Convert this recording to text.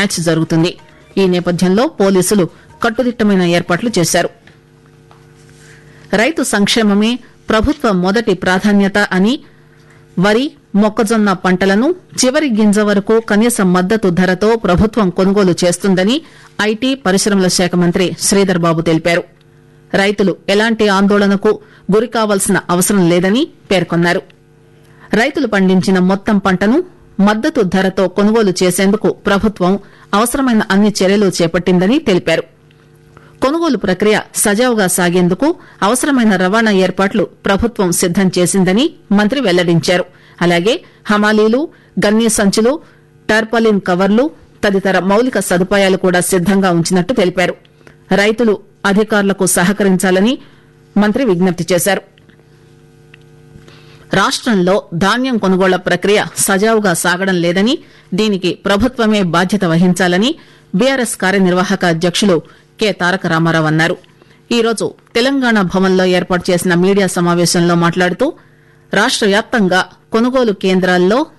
match జరుగుతుంది ఈ నేపథ్యంలో పోలీసులు కట్టుదిట్టమైన ఏర్పాట్లు చేశారు రైతు సంక్షేమమే ప్రభుత్వ మొదటి ప్రాధాన్యత అని వరి మొక్కజొన్న పంటలను చివరి గింజ వరకు కనీస మద్దతు ధరతో ప్రభుత్వం కొనుగోలు చేస్తుందని ఐటీ పరిశ్రమల శాఖ మంత్రి శ్రీధర్ బాబు తెలిపారు రైతులు ఎలాంటి ఆందోళనకు గురికావాల్సిన అవసరం లేదని పేర్కొన్నారు రైతులు పండించిన మొత్తం పంటను మద్దతు ధరతో కొనుగోలు చేసేందుకు ప్రభుత్వం అవసరమైన అన్ని చర్యలు చేపట్టిందని తెలిపారు కొనుగోలు ప్రక్రియ సజావుగా సాగేందుకు అవసరమైన రవాణా ఏర్పాట్లు ప్రభుత్వం సిద్దం చేసిందని మంత్రి వెల్లడించారు అలాగే హమాలీలు గన్నీ సంచులు టార్పాలిన్ కవర్లు తదితర మౌలిక సదుపాయాలు కూడా సిద్దంగా ఉంచినట్టు తెలిపారు రైతులు అధికారులకు సహకరించాలని మంత్రి విజ్ఞప్తి చేశారు రాష్టంలో ధాన్యం కొనుగోళ్ల ప్రక్రియ సజావుగా సాగడం లేదని దీనికి ప్రభుత్వమే బాధ్యత వహించాలని బీఆర్ఎస్ కార్యనిర్వాహక అధ్యకులు కె తారక రామారావు అన్నారు ఈరోజు తెలంగాణ భవన్లో ఏర్పాటు చేసిన మీడియా సమావేశంలో మాట్లాడుతూ రాష్ట వ్యాప్తంగా కొనుగోలు కేంద్రాల్లో